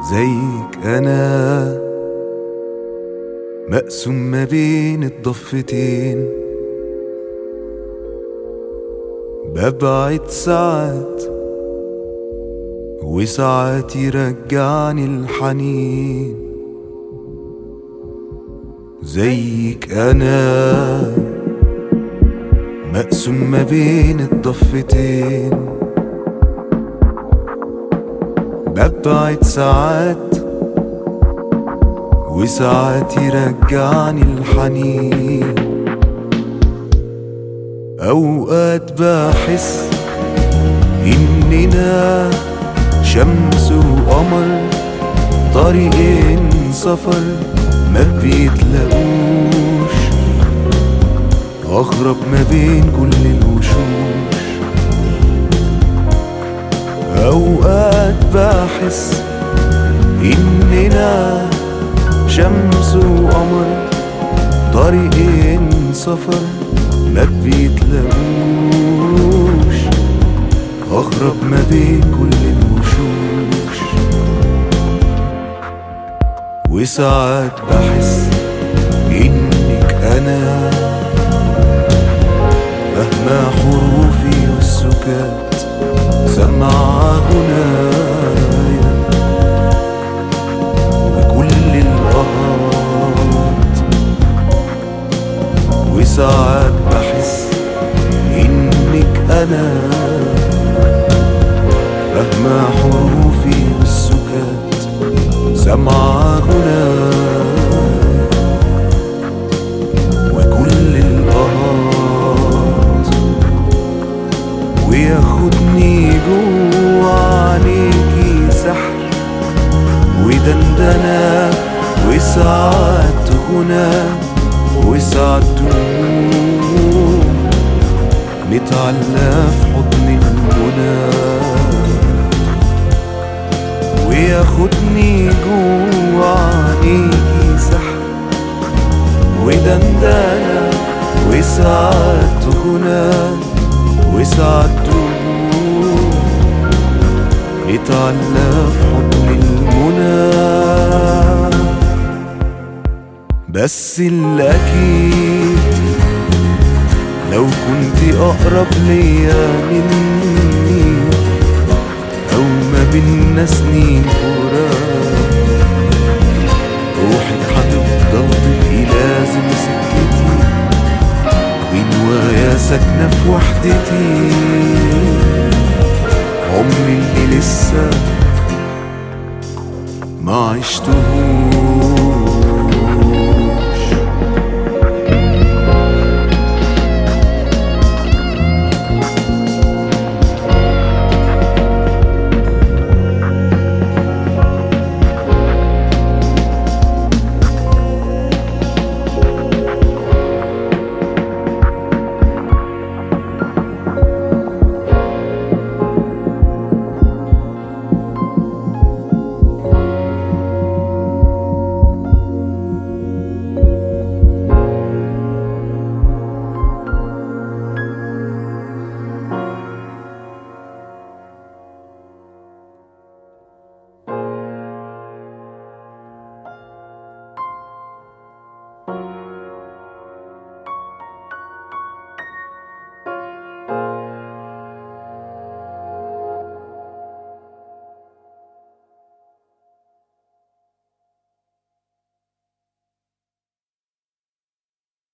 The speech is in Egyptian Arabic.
زيك انا مقسوم ما بين الضفتين ببعد ساعات وساعات يرجعني الحنين زيك انا مقسوم ما بين الضفتين ببعد ساعات وساعات يرجعني الحنين أوقات بحس إننا شمس وقمر طريقين سفر ما بيتلاقوش أغرب ما بين كل الوشوش أوقات بحس إننا شمس وقمر طريقين سفر ما بيتلاقوش أغرب ما بين كل الوشوش وساعات بحس إنك أنا فاهمة حروفي والسكات سمع غنايا بكل القهات وساعات بحس إنك أنا فاهمة حروفي والسكات سمع غنايا وكل القهات وياخدني جوا عينيكي سحر ودندنة وساعات غنى وساعات دموع نتعلق في حضن المنى وياخدني جوا عينيكي سحر ودندنة وساعات غنى وساعات دموع نتعلق في حضن المنى بس الأكيد لو كنت أقرب ليا مني أو ما بينا سنين فراق روحك هتفضل تبقي لازم سكتي ونوايا ساكنة في وحدتي عمري اللي لسه ما عشتهوش